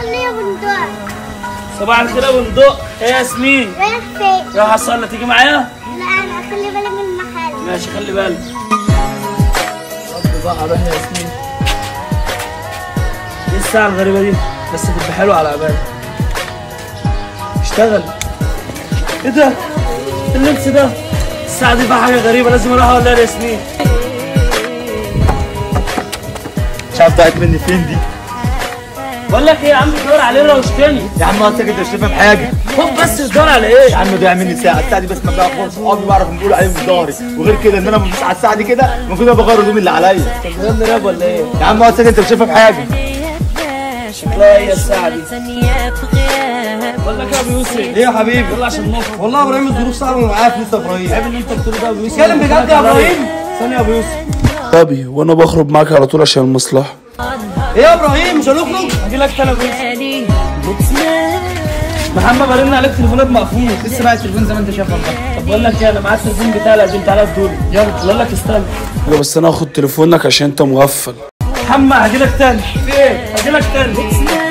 خليه بندق صباح الخير يا بندق ايه يا ياسمين رايح فين؟ راح اصلي تيجي معايا لا انا اخلي بالي من المحل ماشي خلي بالك رب بقى روح يا ياسمين ايه الساعة الغريبة دي بس تبقى حلوة على عبالي اشتغل ايه ده؟ إيه اللبس ده؟ الساعة دي فيها حاجة غريبة لازم اروح اقول لها ياسمين مش عارف ضاعت مني فين دي بقول لك ايه يا عم دور عليه روشتني يا عم اصلا انت مش فاهم حاجه خد بس تدور على ايه؟ يا عم ضيع مني ساعه الساعه دي بس ما بعرف صحابي بعرف بيقولوا عليهم في ظهري وغير كده ان انا ببص على الساعه دي كده المفروض ابقى بغير الهدوم اللي عليا طب بجد راب ولا ايه؟ يا عم اصلا انت مش فاهم حاجه شكلها هي الساعة دي بقول لك يا ابو يوسف ايه يا حبيبي يلا عشان نخرج والله يا ابراهيم الظروف صعبه معايا في لسه ابراهيم عيب اللي انت بتقوله ده يا ابو يوسف اتكلم بجد يا ابراهيم ثانية يا ابو يوسف طبي وانا بخرج معاك على طول عشان المصلحة ايه يا ابراهيم مش هنخرج هجي لك تاني يا ابو يوسف محمد برن عليك تليفونات مقفول لسه بقى التليفون زي ما انت شايف والله طب بقول لك ايه انا معايا التليفون بتاعي القديم تعالى ادولي يلا بقول لك استنى لا بس انا هاخد تليفونك عشان انت مغفل محمد هجي لك تاني في ايه؟ هجي لك تاني